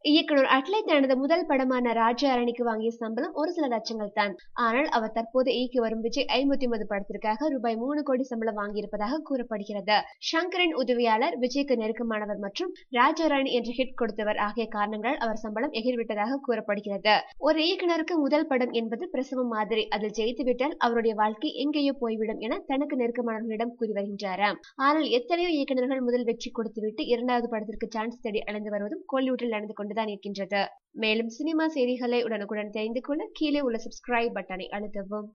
இயக்குனர் அட்லை தனது முதல் படமான ராஜா அரணிக்கு வாங்கிய சம்பளம் ஒரு சில லட்சங்கள் தான் ஆனால் அவர் தற்போது இயக்கி வரும் விஜய் ஐம்பத்தி ஒன்பது படத்திற்காக ரூபாய் மூணு கோடி சம்பளம் வாங்கியிருப்பதாக கூறப்படுகிறது ஷங்கரின் உதவியாளர் விஜய்க்கு நெருக்கமானவர் மற்றும் ராஜா ராணி என்ற ஹிட் கொடுத்தவர் ஆகிய காரணங்களால் அவர் சம்பளம் எகிர்விட்டதாக கூறப்படுகிறது ஒரு இயக்குனருக்கு முதல் படம் என்பது பிரசவம் மாதிரி அதில் ஜெயித்துவிட்டால் அவருடைய வாழ்க்கை எங்கேயோ போய்விடும் என தனக்கு நெருக்கமானவர்களிடம் கூறி வருகின்றாராம் ஆனால் எத்தனையோ இயக்குநர்கள் முதல் வெற்றி கொடுத்துவிட்டு இரண்டாவது படத்திற்கு சான்ஸ் தேடி அலைந்து வருவதும் கோலிவுட்டில் நடந்து கொண்டுதான் இருக்கின்றது மேலும் சினிமா செய்திகளை உடனுக்குடன் தெரிந்து கொள்ள கீழே உள்ள சப்ஸ்கிரைப் பட்டனை அழுத்தவும்